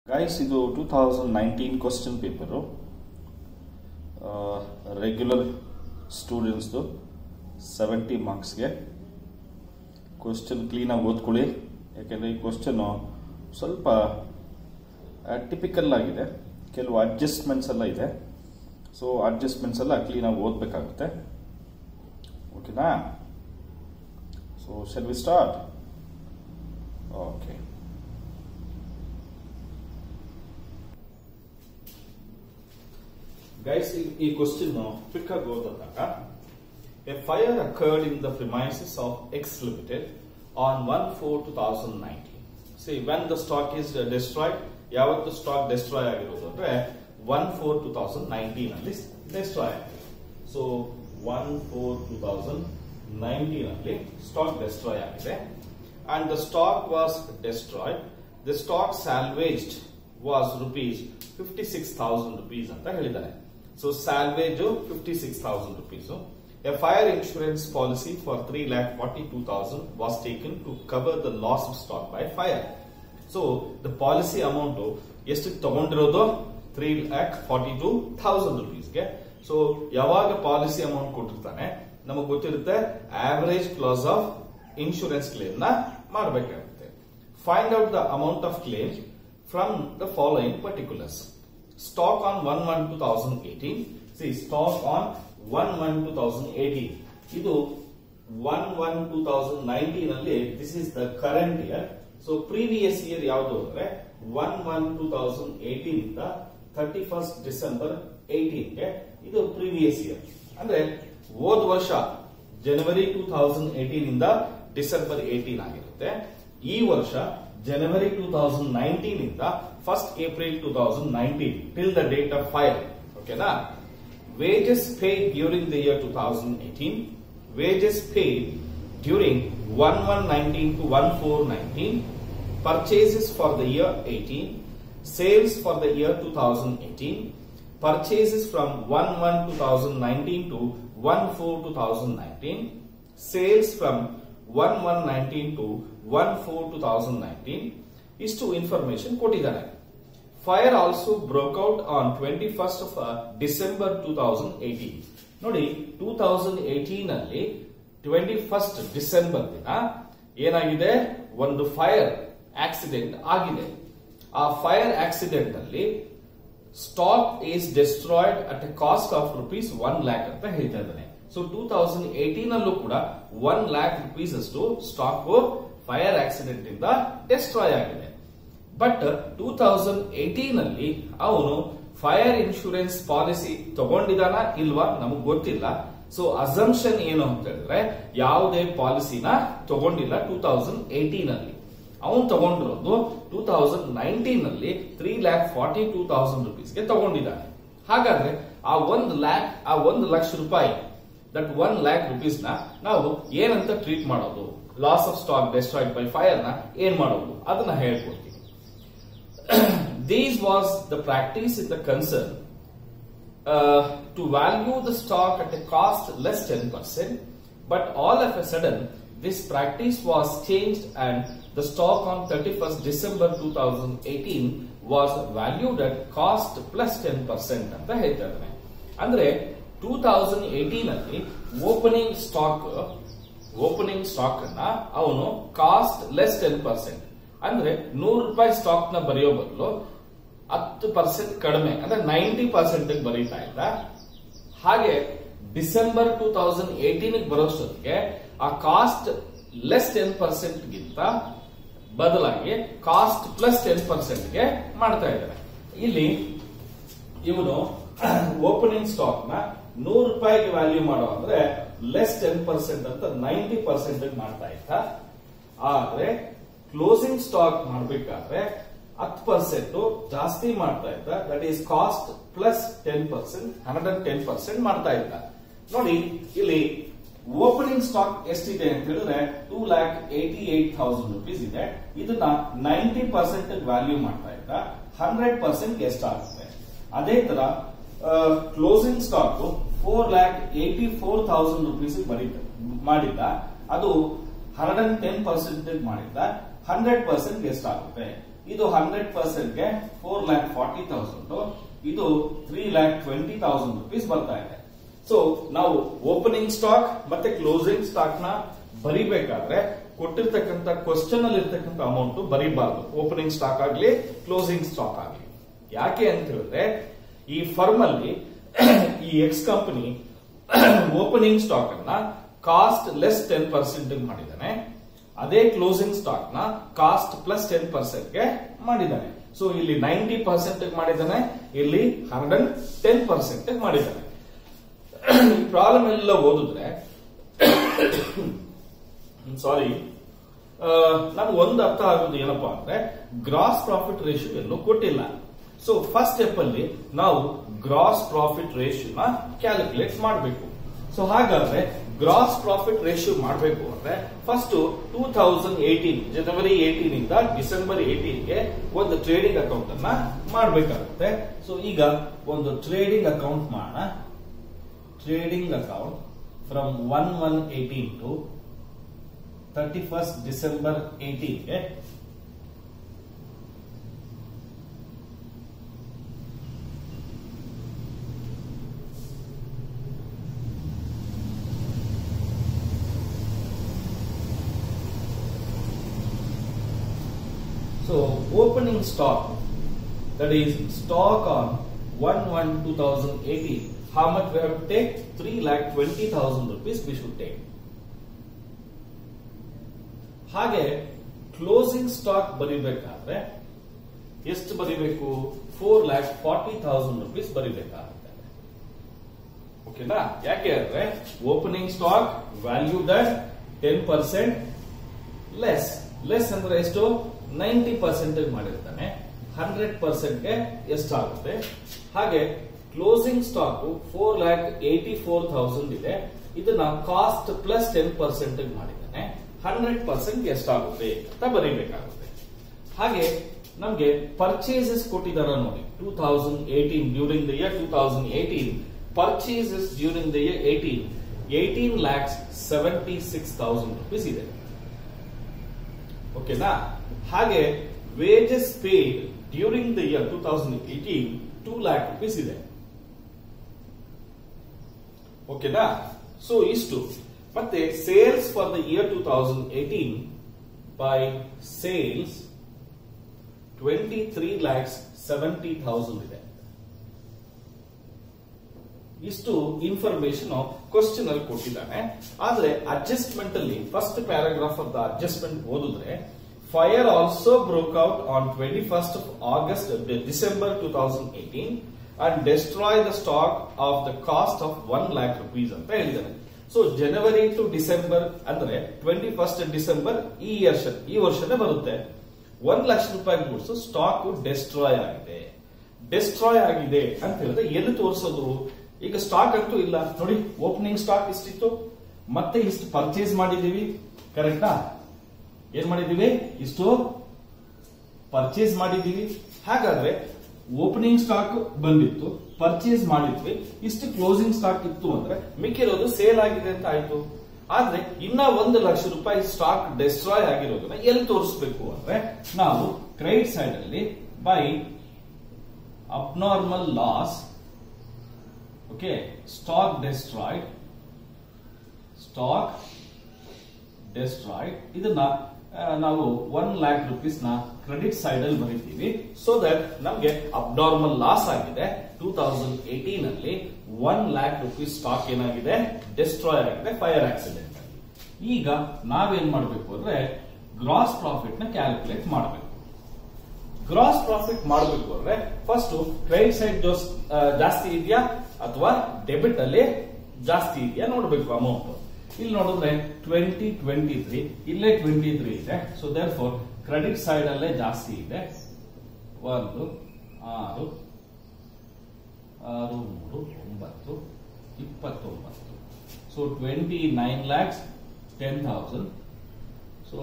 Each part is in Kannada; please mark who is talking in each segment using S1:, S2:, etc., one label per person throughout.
S1: ಗೈಸ್ ಇದು two thousand nineteen question paper regular ಸ್ಟೂಡೆಂಟ್ಸ್ದು ಸೆವೆಂಟಿ ಮಾರ್ಕ್ಸ್ಗೆ ಕ್ವಶನ್ ಕ್ಲೀನಾಗಿ ಓದ್ಕೊಳ್ಳಿ ಯಾಕೆಂದರೆ ಈ ಕ್ವಶನ್ನು ಸ್ವಲ್ಪ ಟಿಪಿಕಲ್ ಆಗಿದೆ ಕೆಲವು ಅಡ್ಜಸ್ಟ್ಮೆಂಟ್ಸ್ ಎಲ್ಲ ಇದೆ ಸೊ ಅಡ್ಜಸ್ಟ್ಮೆಂಟ್ಸ್ ಎಲ್ಲ ಕ್ಲೀನಾಗಿ ಓದಬೇಕಾಗುತ್ತೆ ಓಕೆನಾ so shall we start okay guys ಈ ಕ್ವಶನ್ ಕ್ವಿಕ್ ಆಗಿ ಓದಿದಾಗ a fire occurred in the premises of X limited on one four two thousand nineteen see when the stock is destroyed ಯಾವತ್ತು ಸ್ಟಾಕ್ ಡಿಸ್ಟ್ರಾಯ್ ಆಗಿರೋದು ಅಂದ್ರೆ one four two thousand nineteen ಅಲ್ಲಿ ಡಿಸ್ಟ್ರಾಯ್ ಆಗಿದೆ so one four two thousand nineteen ಅಲ್ಲಿ ಸ್ಟಾಕ್ ಡಿಸ್ಟ್ರಾಯ್ ಆಗಿದೆ and the stock was destroyed the stock salvaged was rupees fifty six thousand rupees ಅಂತ ಹೇಳಿದ್ದಾರೆ so salvage fifty six thousand rupees a fire insurance policy for three lakh forty two thousand was taken to cover the loss of stock by fire so the policy amount ಎಷ್ಟು ತಗೊಂಡಿರೋದು three lakh forty two thousand ರುಪೀಸ್ಗೆ ಸೊ ಯಾವಾಗ ಪಾಲಿಸಿ ಅಮೌಂಟ್ ಕೊಟ್ಟಿರ್ತಾನೆ ನಮಗೆ ಗೊತ್ತಿರುತ್ತೆ average clause of insurance claim ನ ಮಾಡಬೇಕಾಗುತ್ತೆ find out the amount of claim from the following particulars stock on one one two thousand eighteen see stock on one one two thousand eighteen ಇದು one one two thousand nineteen ಅಲ್ಲಿ this is the current year so previous year ಯಾವುದು ಅಂದ್ರೆ one one two thousand eighteen ಇಂದ ಥರ್ಟಿ ಫಸ್ಟ್ ಡಿಸೆಂಬರ್ ಏಟೀನ್ಗೆ ಇದು ಪ್ರೀವಿಯಸ್ ಇಯರ್ ಅಂದ್ರೆ ಹೋದ ವರ್ಷ ಜನವರಿ ಟೂ ತೌಸಂಡ್ ಏಟೀನ್ ಇಂದ ಡಿಸೆಂಬರ್ ಏಟೀನ್ ಆಗಿರುತ್ತೆ ಈ ವರ್ಷ ಜನವರಿ ಟೂ ತೌಸಂಡ್ ನೈನ್ಟೀನ್ ಇಂದ first April two thousand nineteen till the date of fire ಓಕೆನಾ wages paid during the year two thousand eighteen wages paid during one one nineteen to one four nineteen purchases for the year eighteen sales for the year two thousand eighteen purchases from 1-1-2019 to 1-4-2019, sales from 1-1-19 to 1-4-2019 ಇಷ್ಟು ಇನ್ಫಾರ್ಮೇಶನ್ ಕೊಟ್ಟಿದ್ದಾರೆ fire also broke out on twenty first of December two thousand eighteen ನೋಡಿ ಟೂ ತೌಸಂಡ್ ಏಟೀನ್ ಅಲ್ಲಿ ಟ್ವೆಂಟಿ ಫಸ್ಟ್ ಡಿಸೆಂಬರ್ ದಿನ ಏನಾಗಿದೆ ಒಂದು ಫೈರ್ ಆಕ್ಸಿಡೆಂಟ್ ಆಗಿದೆ ಆ ಫೈರ್ ಆಕ್ಸಿಡೆಂಟ್ ಅಲ್ಲಿ stock is destroyed at a cost of rupees one lakh ಅಂತ ಹೇಳ್ತಾ ಇದ್ದಾನೆ ಸೊ ಟೂ ತೌಸಂಡ್ ಏಟೀನ್ ಅಲ್ಲೂ ಕೂಡ ಒನ್ ಲ್ಯಾಕ್ ರುಪೀಸ್ ಅಷ್ಟು ಸ್ಟಾಕ್ ಫೈರ್ ಆಕ್ಸಿಡೆಂಟ್ ಇಂದ ಡಿಸ್ಟ್ರಾಯ್ ಆಗಿದೆ ಬಟ್ ಟೂ ತೌಸಂಡ್ ಏಟೀನ್ ಅಲ್ಲಿ ಅವನು ಫೈರ್ ಇನ್ಶೂರೆನ್ಸ್ ಪಾಲಿಸಿ ತಗೊಂಡಿದಾನ ಇಲ್ವಾ ನಮಗ್ ಗೊತ್ತಿಲ್ಲ ಸೊ ಅಸಂಪ್ಷನ್ ಏನು ಅಂತ ಹೇಳಿದ್ರೆ ಯಾವುದೇ ಪಾಲಿಸಿನ ತಗೊಂಡಿಲ್ಲ ಟೂ ತೌಸಂಡ್ ಏಟೀನ್ ಅಲ್ಲಿ ಅವನು ತಗೊಂಡಿರೋದು ಟೂ ತೌಸಂಡ್ ನೈನ್ಟೀನ್ ಅಲ್ಲಿ three lakh forty two thousand ರುಪೀಸ್ಗೆ ತಗೊಂಡಿದ್ದಾನೆ ಹಾಗಾದ್ರೆ ಆ ಒಂದು ಲ್ಯಾಕ್ ಆ ಒಂದು ಲಕ್ಷ ರೂಪಾಯಿ ದಟ್ ಒನ್ ಲ್ಯಾಕ್ ರುಪೀಸ್ ನ ನಾವು ಏನಂತ ಟ್ರೀಟ್ ಮಾಡೋದು loss of stock destroyed by fire ನ ಏನ್ ಮಾಡೋದು ಅದನ್ನ ಹೇಳ್ಕೊಡ್ತೀನಿ these was the practice in the concern to value the stock at a cost less ten percent but all of a sudden this practice was changed and the stock on 31st December 2018 was valued at cost plus 10% ಅಂತ ಹೇಳ್ತಾ ಇದ್ದಾನೆ ಅಂದ್ರೆ ಟೂ ತೌಸಂಡ್ ಏಟೀನ್ ಅಲ್ಲಿ ಓಪನಿಂಗ್ ಸ್ಟಾಕ್ ಓಪನಿಂಗ್ ಸ್ಟಾಕ್ ಅನ್ನ ಅವನು ಕಾಸ್ಟ್ ಲೆಸ್ ಟೆನ್ ಪರ್ಸೆಂಟ್ ಅಂದ್ರೆ ನೂರು ರೂಪಾಯಿ ಸ್ಟಾಕ್ ನ ಬರೆಯೋ ಬದಲು ಹತ್ತು ಪರ್ಸೆಂಟ್ ಕಡಿಮೆ ಅಂದ್ರೆ ನೈಂಟಿ ಪರ್ಸೆಂಟ್ ಬರೀತಾ ಇದ್ದ ಹಾಗೆ ಡಿಸೆಂಬರ್ ಟೂ ತೌಸಂಡ್ ಏಟೀನ್ ಬರೋಷ್ಟೊತ್ತಿಗೆ ಆ ಕಾಸ್ಟ್ ಲೆಸ್ ಟೆನ್ ಪರ್ಸೆಂಟ್ ಗಿಂತ ಬದಲಾಗಿ ಕಾಸ್ಟ್ ಪ್ಲಸ್ ಟೆನ್ ಪರ್ಸೆಂಟ್ ಗೆ ಮಾಡ್ತಾ ಇದ್ದಾರೆ ಇಲ್ಲಿ ಇವನು ಓಪನಿಂಗ್ ಸ್ಟಾಕ್ ನ ನೂರು ರೂಪಾಯಿಗೆ ವ್ಯಾಲ್ಯೂ ಮಾಡೋ ಅಂದ್ರೆ ಲೆಸ್ ಟೆನ್ ಪರ್ಸೆಂಟ್ ಅಂತ ನೈಂಟಿ ಪರ್ಸೆಂಟ್ ಮಾಡ್ತಾ ಇದ್ದ ಆದ್ರೆ ಕ್ಲೋಸಿಂಗ್ ಸ್ಟಾಕ್ ಮಾಡ್ಬೇಕಾದ್ರೆ ಹತ್ತು ಪರ್ಸೆಂಟ್ ಜಾಸ್ತಿ ಮಾಡ್ತಾ ಇದ್ದ that is cost plus ten percent hundred and ten percent ಮಾಡ್ತಾ ಇದ್ದ ನೋಡಿ ಇಲ್ಲಿ ಓಪನಿಂಗ್ ಸ್ಟಾಕ್ ಎಷ್ಟಿದೆ ಅಂತ ಹೇಳಿದ್ರೆ two lakh eighty eight thousand rupees ಇದೆ ಇದನ್ನ ನೈಂಟಿ ಪರ್ಸೆಂಟ್ ವ್ಯಾಲ್ಯೂ ಮಾಡ್ತಾ ಇದ್ದ ಹಂಡ್ರೆಡ್ ಪರ್ಸೆಂಟ್ ಎಷ್ಟಾಗುತ್ತೆ ಅದೇ ತರ closing stock four lakh eighty four thousand rupees ಬರೀತ ಮಾಡಿದ್ದ ಅದು ಹಂಡ್ರೆಡ್ ಅಂಡ್ ಟೆನ್ ಪರ್ಸೆಂಟ್ ಮಾಡಿದ್ದ ಹಂಡ್ರೆಡ್ ಪರ್ಸೆಂಟ್ ಎಷ್ಟಾಗುತ್ತೆ ಇದು ಹಂಡ್ರೆಡ್ ಪರ್ಸೆಂಟ್ಗೆ ಫೋರ್ ಲ್ಯಾಕ್ ಫಾರ್ಟಿ ತೌಸಂಡ್ ಇದು three lakh twenty thousand rupees ಬರ್ತಾ ಇದೆ ಸೊ ನಾವು ಓಪನಿಂಗ್ ಸ್ಟಾಕ್ ಮತ್ತೆ ಕ್ಲೋಸಿಂಗ್ ಸ್ಟಾಕ್ ನ ಬರಿಬೇಕಾದ್ರೆ ಕೊಟ್ಟಿರ್ತಕ್ಕಂಥ ಕ್ವಶನ್ ಅಲ್ಲಿ ಇರ್ತಕ್ಕಂಥ ಅಮೌಂಟ್ ಬರಿಬಾರ್ದು ಓಪನಿಂಗ್ ಸ್ಟಾಕ್ ಆಗ್ಲಿ ಕ್ಲೋಸಿಂಗ್ ಸ್ಟಾಕ್ ಆಗ್ಲಿ ಯಾಕೆ ಅಂತ ಹೇಳಿದ್ರೆ ಈ ಫರ್ಮ್ ಅಲ್ಲಿ ಈ ಎಕ್ಸ್ ಕಂಪನಿ ಓಪನಿಂಗ್ ಸ್ಟಾಕ್ ಅನ್ನ ಕಾಸ್ಟ್ ಲೆಸ್ ಟೆನ್ ಪರ್ಸೆಂಟ್ ಮಾಡಿದ್ದಾನೆ ಅದೇ ಕ್ಲೋಸಿಂಗ್ ಸ್ಟಾಕ್ ನ ಕಾಸ್ಟ್ ಪ್ಲಸ್ ಟೆನ್ ಪರ್ಸೆಂಟ್ ಗೆ ಮಾಡಿದ್ದಾನೆ ಸೊ ಇಲ್ಲಿ ನೈಂಟಿ ಪರ್ಸೆಂಟ್ ಮಾಡಿದ್ದಾನೆ ಇಲ್ಲಿ ಹಂಡ್ರೆಡ್ ಟೆನ್ ಪರ್ಸೆಂಟ್ ಮಾಡಿದ್ದಾನೆ ಈ ಪ್ರಾಬ್ಲಮ್ ಎಲ್ಲ ಓದಿದ್ರೆ ಸಾರಿ ನಮ್ಗೆ ಒಂದು ಅರ್ಥ ಆಗುದು ಏನಪ್ಪಾ ಅಂದ್ರೆ ಗ್ರಾಸ್ ಪ್ರಾಫಿಟ್ ರೇಷಿಯೋ ಎಲ್ಲೂ ಕೊಟ್ಟಿಲ್ಲ ಸೊ ಫಸ್ಟ್ ಸ್ಟೆಪ್ ಅಲ್ಲಿ ನಾವು ಗ್ರಾಸ್ ಪ್ರಾಫಿಟ್ ರೇಷಿಯೋನ ಕ್ಯಾಲ್ಕುಲೇಟ್ ಮಾಡಬೇಕು ಸೊ ಹಾಗಾದ್ರೆ ಗ್ರಾಸ್ ಪ್ರಾಫಿಟ್ ರೇಷಿಯೋ ಮಾಡಬೇಕು ಅಂದ್ರೆ ಫಸ್ಟ್ ಟೂ ತೌಸಂಡ್ ಏಟೀನ್ ಜನವರಿ ಏಟೀನ್ ಇಂದ ಡಿಸೆಂಬರ್ ಏಟೀನ್ ಗೆ ಒಂದು ಟ್ರೇಡಿಂಗ್ ಅಕೌಂಟ್ ಅನ್ನ ಮಾಡಬೇಕಾಗುತ್ತೆ ಸೊ ಈಗ ಒಂದು ಟ್ರೇಡಿಂಗ್ ಅಕೌಂಟ್ ಮಾಡೋಣ trading account from 1 1 18 to 31st December 18 ಗೆ So opening stock that is stock on 1 1 2018 how much we have to take 3 lakh 20,000 rupees we should take ಹಾಗೆ ಕ್ಲೋಸಿಂಗ್ ಸ್ಟಾಕ್ ಬರಿಬೇಕಾದ್ರೆ ಎಷ್ಟು ಬರಿಬೇಕು four lakh forty thousand rupees ಬರಿಬೇಕಾಗುತ್ತೆ ಓಕೆನಾ ಯಾಕೆ ಅಂದ್ರೆ opening stock value that ten percent less less ಅಂದ್ರೆ ಎಷ್ಟು ನೈಂಟಿ ಪರ್ಸೆಂಟೇಜ್ ಮಾಡಿರ್ತಾನೆ ಹಂಡ್ರೆಡ್ ಪರ್ಸೆಂಟ್ಗೆ ಎಷ್ಟಾಗುತ್ತೆ ಹಾಗೆ closing stock four lakh eighty four thousand ಇದೆ ಇದನ್ನ ಕಾಸ್ಟ್ ಪ್ಲಸ್ ಟೆನ್ ಪರ್ಸೆಂಟೇಜ್ ಮಾಡಿದ್ದಾನೆ ಹಂಡ್ರೆಡ್ ಪರ್ಸೆಂಟ್ ಎಷ್ಟಾಗುತ್ತೆ ಅಂತ ಬರೀಬೇಕಾಗುತ್ತೆ ಹಾಗೆ ನಮ್ಗೆ ಪರ್ಚೇಸಸ್ ಕೊಟ್ಟಿದಾರ ನೋಡಿ two thousand eighteen during the year two thousand eighteen purchases during the year eighteen eighteen lakhs seventy six thousand rupees ಇದೆ ಓಕೆನಾ ಹಾಗೆ wages paid during the year two thousand eighteen two lakh rupees ಇದೆ ಓಕೆನಾ ಸೊ ಇಷ್ಟು ಮತ್ತೆ sales for the year two thousand eighteen by sales twenty three lakhs seventy thousand ಇದೆ ಇಷ್ಟು ಇನ್ಫಾರ್ಮೇಶನ್ ಕ್ವಶನ್ ಅಲ್ಲಿ ಕೊಟ್ಟಿದ್ದಾನೆ ಆದ್ರೆ ಅಡ್ಜಸ್ಟ್ಮೆಂಟ್ ಅಲ್ಲಿ first paragraph of the adjustment ಓದಿದ್ರೆ fire also broke out on twenty first August December two thousand eighteen and destroy the stock of the cost of one lakh rupees ಅಂತ ಹೇಳಿದ್ದಾರೆ ಸೊ ಜನವರಿ ಟು ಡಿಸೆಂಬರ್ ಅಂದ್ರೆ ಟ್ವೆಂಟಿ ಫಸ್ಟ್ ಡಿಸೆಂಬರ್ ಈ ವರ್ಷ ಈ ವರ್ಷನೇ ಬರುತ್ತೆ ಒಂದ್ ಲಕ್ಷ ರೂಪಾಯಿ ಗೂಡ್ಸ್ ಸ್ಟಾಕ್ ಡೆಸ್ಟ್ರಾಯ್ ಆಗಿದೆ ಡೆಸ್ಟ್ರಾಯ್ ಆಗಿದೆ ಅಂತ ಹೇಳಿದ್ರೆ ಎಲ್ಲಿ ತೋರಿಸೋದು ಈಗ ಸ್ಟಾಕ್ ಅಂತೂ ಇಲ್ಲ ನೋಡಿ ಓಪನಿಂಗ್ ಸ್ಟಾಕ್ ಇಷ್ಟಿತ್ತು ಮತ್ತೆ ಇಷ್ಟು ಪರ್ಚೇಸ್ ಮಾಡಿದೀವಿ ಕರೆಕ್ಟಾ ಏನ್ ಮಾಡಿದೀವಿ ಇಷ್ಟು ಪರ್ಚೇಸ್ ಮಾಡಿದೀವಿ ಹಾಗಾದ್ರೆ ಓಪನಿಂಗ್ ಸ್ಟಾಕ್ ಬಂದಿತ್ತು ಪರ್ಚೇಸ್ ಮಾಡಿದ್ವಿ ಇಷ್ಟು ಕ್ಲೋಸಿಂಗ್ ಸ್ಟಾಕ್ ಇತ್ತು ಅಂದ್ರೆ ಮಿಕ್ಕಿರೋದು ಸೇಲ್ ಆಗಿದೆ ಅಂತ ಆಯ್ತು ಆದ್ರೆ ಇನ್ನ ಒಂದು ಲಕ್ಷ ರೂಪಾಯಿ ಸ್ಟಾಕ್ ಡೆಸ್ಟ್ರಾಯ್ ಆಗಿರೋದನ್ನ ಎಲ್ಲಿ ತೋರಿಸಬೇಕು ಅಂದ್ರೆ ನಾವು ಕ್ರೆಡಿಟ್ ಸೈಡ್ ಅಲ್ಲಿ by abnormal loss okay stock destroyed stock destroyed ಇದನ್ನ ಆ, ನಾವು ಒನ್ ಲ್ಯಾಕ್ ರುಪೀಸ್ ನ ಕ್ರೆಡಿಟ್ ಸೈಡ್ ಅಲ್ಲಿ ಬರೀತೀವಿ ಸೊ ದಟ್ ನಮ್ಗೆ ಅಬ್ನಾರ್ಮಲ್ ಲಾಸ್ ಆಗಿದೆ ಟೂ ತೌಸಂಡ್ ಏಟೀನ್ ಅಲ್ಲಿ ಒನ್ ಲ್ಯಾಕ್ ರುಪೀಸ್ ಸ್ಟಾಕ್ ಏನಾಗಿದೆ ಡೆಸ್ಟ್ರಾಯ್ ಆಗಿದೆ ಫೈರ್ ಆಕ್ಸಿಡೆಂಟ್ ಅಲ್ಲಿ ಈಗ ನಾವೇನ್ ಮಾಡಬೇಕು ಅಂದ್ರೆ ಗ್ರಾಸ್ ಪ್ರಾಫಿಟ್ ನ ಕ್ಯಾಲ್ಕುಲೇಟ್ ಮಾಡಬೇಕು ಗ್ರಾಸ್ ಪ್ರಾಫಿಟ್ ಮಾಡಬೇಕು ಅಂದ್ರೆ ಫಸ್ಟ್ ಕ್ರೆಡಿಟ್ ಸೈಡ್ ಜಾಸ್ತಿ ಇದೆಯಾ ಅಥವಾ ಡೆಬಿಟ್ ಅಲ್ಲಿ ಜಾಸ್ತಿ ಇದೆಯಾ ನೋಡಬೇಕು ಅಮೌಂಟ್ ಇಲ್ಲಿ ನೋಡಿದ್ರೆ ಟ್ವೆಂಟಿ ಟ್ವೆಂಟಿ ತ್ರೀ ಇಲ್ಲೇ ಟ್ವೆಂಟಿ ತ್ರೀ ಇದೆ so therefore credit side ಅಲ್ಲೇ ಜಾಸ್ತಿ ಇದೆ ಒಂದು ಆರು ಆರು ಮೂರು ಒಂಬತ್ತು ಇಪ್ಪತ್ತೊಂಬತ್ತು so twenty nine lakhs ten thousand so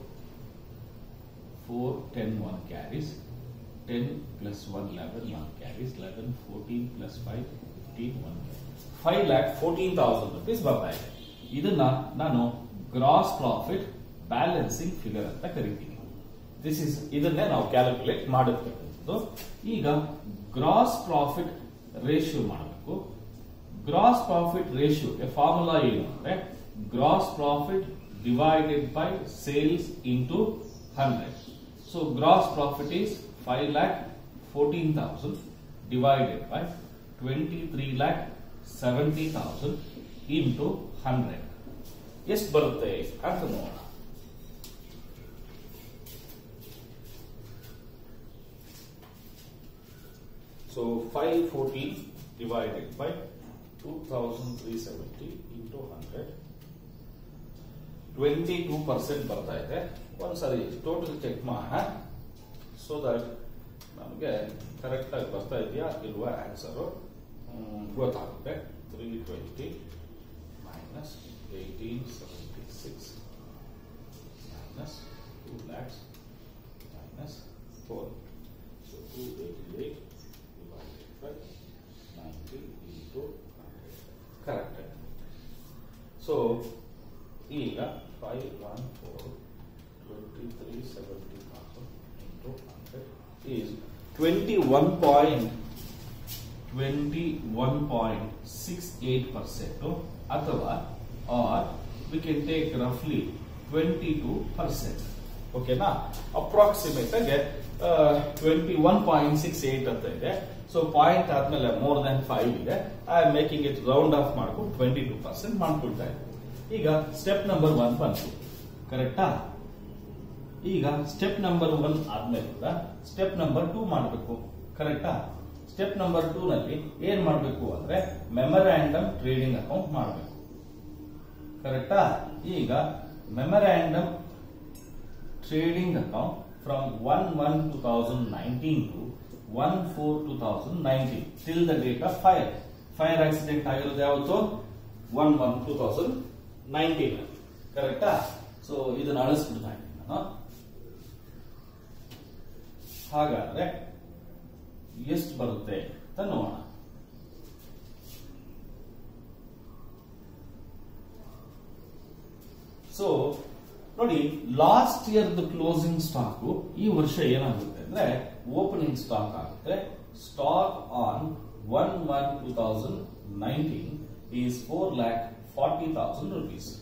S1: four ten one carries ten plus one eleven one carries eleven fourteen plus five fifteen one five lakh fourteen thousand rupees ಬರ್ತಾ ಇದೆ ಇದನ್ನ ನಾನು ಗ್ರಾಸ್ ಪ್ರಾಫಿಟ್ ಬ್ಯಾಲೆನ್ಸಿಂಗ್ ಫಿಗರ್ ಅಂತ ಕರಿತೀನಿ ದಿಸ್ ಇಸ್ ಇದನ್ನೇ ನಾವು ಕ್ಯಾಲ್ಕುಲೇಟ್ ಮಾಡಿರ್ತಕ್ಕಂಥದ್ದು ಈಗ ಗ್ರಾಸ್ ಪ್ರಾಫಿಟ್ ರೇಷಿಯೋ ಮಾಡಬೇಕು ಗ್ರಾಸ್ ಪ್ರಾಫಿಟ್ ರೇಷಿಯೋ ಫಾರ್ಮುಲಾ ಏನು ಅಂದ್ರೆ gross profit divided by sales into hundred so gross profit is five lakh fourteen thousand divided by twenty three lakh seventy thousand into hundred ಎಷ್ಟು ಬರುತ್ತೆ ಅಂತ ನೋಡೋಣ So 514 divided by 2370 into 100 22 percent ಬರ್ತಾ ಇದೆ ಒಂದ್ಸರಿ ಟೋಟಲ್ ಚೆಕ್ ಮಾಡೋಣ ಸೊ ದಟ್ ನಮಗೆ ಕರೆಕ್ಟ್ ಆಗಿ ಬರ್ತಾ ಇದೆಯಾ ಇಲ್ವಾ ಆನ್ಸರ್ ಗೊತ್ತಾಗುತ್ತೆ three twenty minus eighteen seventy six minus two lakhs minus four so two eighty eight divided by 90 into 100. Correct. So, ಈಗ 514 2370,000 into 100 is 21.21.68 percent ಅಥವಾ or we can take roughly 22 percent ಓಕೆನಾ ಅಪ್ರಾಕ್ಸಿಮೇಟ್ ಆಗಿ twenty one point six eight ಅಂತ ಇದೆ ಸೊ ಪಾಯಿಂಟ್ ಆದ್ಮೇಲೆ ಮೋರ್ ದನ್ ಫೈವ್ ಇದೆ I am making it round off ಮಾಡ್ಕೊಂಡು ಟ್ವೆಂಟಿ ಟೂ ಪರ್ಸೆಂಟ್ ಮಾಡ್ಕೊಳ್ತಾ ಇದ್ದೀನಿ ಈಗ ಸ್ಟೆಪ್ ನಂಬರ್ ಒನ್ ಬಂತು ಕರೆಕ್ಟಾ ಈಗ ಸ್ಟೆಪ್ ನಂಬರ್ ಒನ್ ಆದ್ಮೇಲೆ ಕೂಡ ಸ್ಟೆಪ್ ನಂಬರ್ ಟೂ ಮಾಡಬೇಕು ಕರೆಕ್ಟಾ ಸ್ಟೆಪ್ ನಂಬರ್ ಟೂ ನಲ್ಲಿ ಏನ್ ಮಾಡಬೇಕು ಅಂದ್ರೆ ಮೆಮೊರಾಂಡಮ್ ಟ್ರೇಡಿಂಗ್ ಅಕೌಂಟ್ ಮಾಡಬೇಕು ಕರೆಕ್ಟಾ ಈಗ memorandum trading account from 1 1 2019 to 1 4 2019 till the date of fire. Fire accident ಆಗಿರೋದು ಯಾವತ್ತು one one two thousand nineteen ಕರೆಕ್ಟಾ ಸೊ ಇದನ್ನ ಅಳಿಸ್ಬಿಡ್ತಾ ಇದ್ದೀನಿ ನಾನು ಹಾಗಾದ್ರೆ ಎಷ್ಟು ಬರುತ್ತೆ ಅಂತ ನೋಡೋಣ ಸೊ ನೋಡಿ ಲಾಸ್ಟ್ ಇಯರ್ ಕ್ಲೋಸಿಂಗ್ ಸ್ಟಾಕ್ ಈ ವರ್ಷ ಏನಾಗುತ್ತೆ ಅಂದ್ರೆ ಓಪನಿಂಗ್ ಸ್ಟಾಕ್ ಆಗುತ್ತೆ stock on one one two thousand nineteen is four lakh forty thousand rupees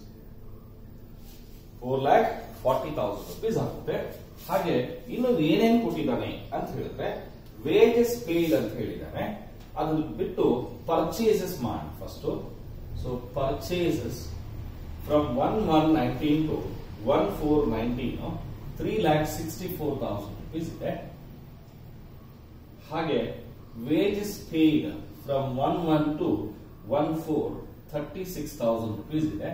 S1: four lakh forty thousand rupees ಆಗುತ್ತೆ ಹಾಗೆ ಇನ್ನು ಏನೇನ್ ಕೊಟ್ಟಿದ್ದಾನೆ ಅಂತ ಹೇಳಿದ್ರೆ ವೇಜಸ್ ಪೇಡ್ ಅಂತ ಹೇಳಿದ್ದಾನೆ ಅದನ್ನ ಬಿಟ್ಟು ಪರ್ಚೇಸಸ್ ಮಾಡಿ first so purchases from one one nineteen to one four nineteen three lakh sixty four thousand rupees ಇದೆ ಹಾಗೆ wages paid from one one to one four thirty six thousand rupees ಇದೆ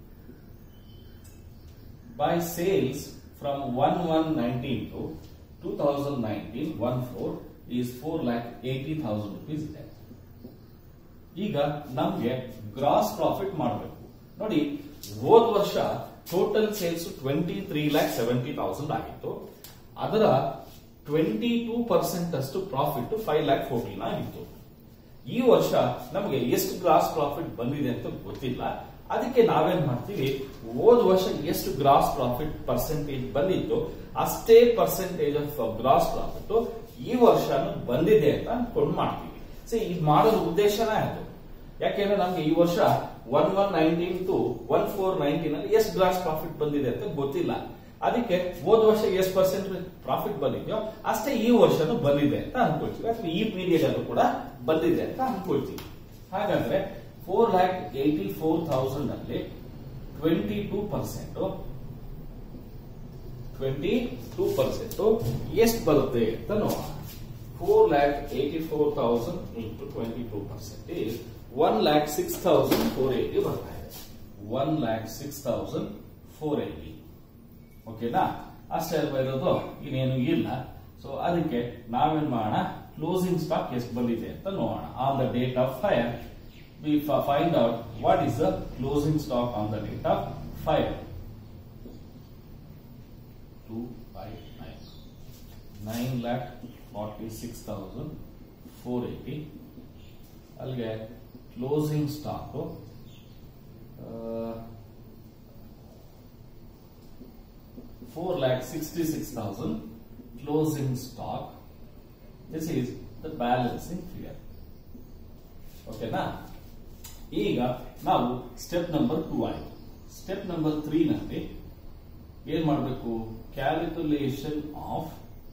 S1: by sales from one one nineteen to two thousand nineteen one four is four lakh eighty thousand rupees ಇದೆ ಈಗ ನಮ್ಗೆ ಗ್ರಾಸ್ ಪ್ರಾಫಿಟ್ ಮಾಡಬೇಕು ನೋಡಿ ಹೋದ ವರ್ಷ total sales twenty three lakh seventy thousand ಆಗಿತ್ತು ಅದರ ಟ್ವೆಂಟಿ ಟೂ ಪರ್ಸೆಂಟ್ ಅಷ್ಟು ಪ್ರಾಫಿಟ್ ಫೈವ್ ಲ್ಯಾಕ್ ಫೋರ್ಟೀನ್ ಆಗಿತ್ತು ಈ ವರ್ಷ ನಮಗೆ ಎಷ್ಟು ಗ್ರಾಸ್ ಪ್ರಾಫಿಟ್ ಬಂದಿದೆ ಅಂತ ಗೊತ್ತಿಲ್ಲ ಅದಕ್ಕೆ ನಾವೇನ್ ಮಾಡ್ತೀವಿ ಹೋದ ವರ್ಷ ಎಷ್ಟು ಗ್ರಾಸ್ ಪ್ರಾಫಿಟ್ ಪರ್ಸೆಂಟೇಜ್ ಬಂದಿತ್ತು ಅಷ್ಟೇ ಪರ್ಸೆಂಟೇಜ್ ಆಫ್ ಗ್ರಾಸ್ ಪ್ರಾಫಿಟ್ ಈ ವರ್ಷ ಬಂದಿದೆ ಅಂತ ಅನ್ಕೊಂಡು ಮಾಡ್ತೀವಿ ಸೊ ಇದು ಮಾಡೋದ್ರ ಉದ್ದೇಶನೇ ಅದು ಯಾಕೆಂದ್ರೆ ನಮ್ಗೆ ಈ ವರ್ಷ one one nineteen to one four nineteen ಅಲ್ಲಿ ಎಷ್ಟು ಗ್ರಾಸ್ ಪ್ರಾಫಿಟ್ ಬಂದಿದೆ ಅಂತ ಗೊತ್ತಿಲ್ಲ ಅದಕ್ಕೆ ಹೋದ ವರ್ಷ ಎಷ್ಟು ಪರ್ಸೆಂಟ್ ಪ್ರಾಫಿಟ್ ಬಂದಿದೆಯೋ ಅಷ್ಟೇ ಈ ವರ್ಷನೂ ಬಂದಿದೆ ಅಂತ ಅನ್ಕೊಳ್ತೀವಿ ಅಥವಾ ಈ ಪೀರಿಯಡ್ ಅಲ್ಲೂ ಕೂಡ ಬಂದಿದೆ ಅಂತ ಅನ್ಕೊಳ್ತೀವಿ ಹಾಗಾದ್ರೆ four lakh eighty four thousand ಅಲ್ಲಿ twenty two percent twenty two percent ಎಷ್ಟು ಬರುತ್ತೆ ಅಂತ ನೋಡೋಣ four lakh eighty four thousand into twenty two percent one lakh six thousand four eighty ಬರ್ತಾ ಇದೆ one lakh six thousand four eighty ಓಕೆನಾ ಅಷ್ಟೇ ಅಲ್ವಾ ಇರೋದು ಇನ್ನೇನು ಇಲ್ಲ ಸೊ ಅದಕ್ಕೆ ನಾವೇನ್ ಮಾಡೋಣ ಕ್ಲೋಸಿಂಗ್ ಸ್ಟಾಕ್ ಎಷ್ಟು ಬಂದಿದೆ ಅಂತ ನೋಡೋಣ on the date of fire we find out what is the closing stock on the date of fire two five nine nine lakh forty six thousand four eighty ಅಲ್ಲಿಗೆ closing stock 4 lakh 66,000 closing stock. This is the balancing figure. ಓಕೆನಾ ಈಗ ನಾವು ಸ್ಟೆಪ್ ನಂಬರ್ ಟೂ ಆಯ್ತು ಸ್ಟೆಪ್ ನಂಬರ್ ತ್ರೀ ನಲ್ಲಿ ಏನ್ ಮಾಡಬೇಕು calculation of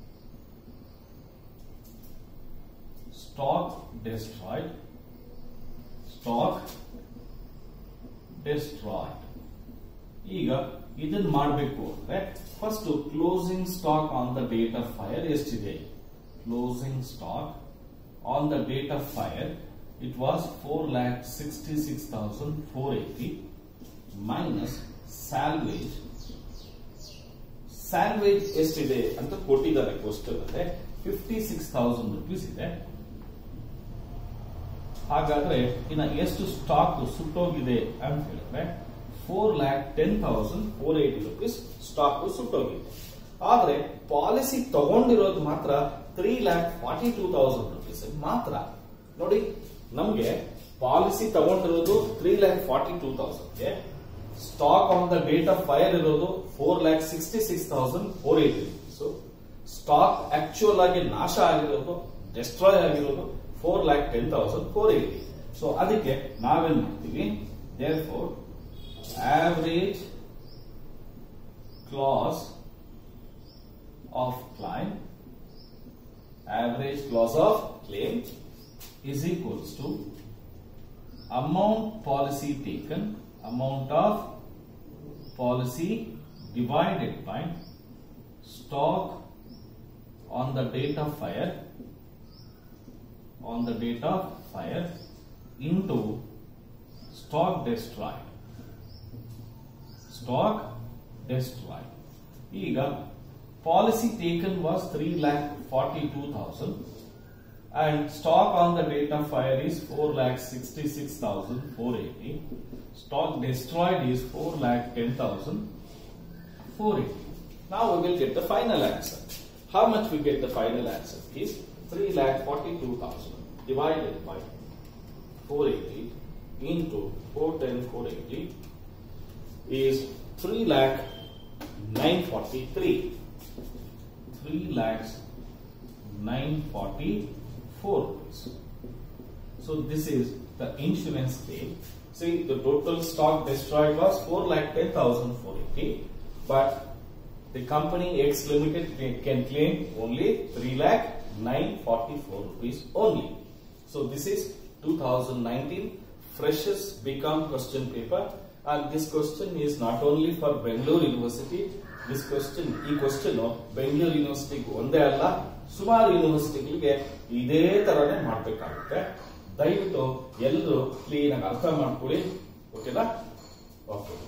S1: stock destroyed stock destroyed ಈಗ ಇದನ್ನ ಮಾಡಬೇಕು ಅಂದ್ರೆ first closing stock on the date of fire ಎಷ್ಟಿದೆ closing stock on the date of fire it was four lakh sixty six thousand four eighty minus salvage salvage ಎಷ್ಟಿದೆ ಅಂತ ಕೊಟ್ಟಿದ್ದಾರೆ ಕ್ವಶನ್ ಅಂದ್ರೆ ಫಿಫ್ಟಿ ಸಿಕ್ಸ್ ತೌಸಂಡ್ ರುಪೀಸ್ ಇದೆ ಹಾಗಾದ್ರೆ ಇನ್ನ ಎಷ್ಟು ಸ್ಟಾಕ್ ಸುಟ್ಟೋಗಿದೆ ಅಂತ ಹೇಳಿದ್ರೆ four lakh ten thousand four eighty rupees stock ಸುಟ್ಟೋಗಿದೆ ಆದ್ರೆ ಪಾಲಿಸಿ ತಗೊಂಡಿರೋದು ಮಾತ್ರ three lakh forty two thousand rupees ಮಾತ್ರ ನೋಡಿ ನಮ್ಗೆ ಪಾಲಿಸಿ ತಗೊಂಡಿರೋದು ತ್ರೀ ಲ್ಯಾಕ್ ಫಾರ್ಟಿ ಟೂ ತೌಸಂಡ್ಗೆ stock on the date of fire ಇರೋದು four lakh sixty six thousand four eighty rupees stock actual ಆಗಿ ನಾಶ ಆಗಿರೋದು ಡೆಸ್ಟ್ರಾಯ್ ಆಗಿರೋದು four lakh ten thousand four eighty so ಅದಕ್ಕೆ ನಾವೇನ್ ಮಾಡ್ತೀವಿ therefore average clause of climb average clause of claim is equals to amount policy taken amount of policy divided by stock on the date of fire on the date of fire into stock destroyed stock destroyed ಈಗ policy taken was 3 lakh 42,000 and stock on the date of fire is 4 lakh 66,480 stock destroyed is 4 lakh 10,480 now we will get the final answer how much we get the final answer is 3 lakh 42,000 divided by 480 into 410 480 is 3 lakh 943 3 lakhs 944 rupees. So this is the insurance claim. See the total stock destroyed was 4 lakh 10,480 but the company X Limited can claim only 3 lakh 944 rupees only. So this is 2019 freshest become question paper and this question is not only for Bangalore University this question ಈ ಕ್ವಶನ್ ಬೆಂಗಳೂರು ಯೂನಿವರ್ಸಿಟಿಗೆ ಒಂದೇ ಅಲ್ಲ ಸುಮಾರು ಯೂನಿವರ್ಸಿಟಿಗಳಿಗೆ ಇದೇ ತರನೇ ಮಾಡಬೇಕಾಗುತ್ತೆ ದಯವಿಟ್ಟು ಎಲ್ಲರೂ ಕ್ಲೀನ್ ಆಗಿ ಅರ್ಥ ಮಾಡ್ಕೊಳ್ಳಿ ಓಕೆನಾ ಓಕೆ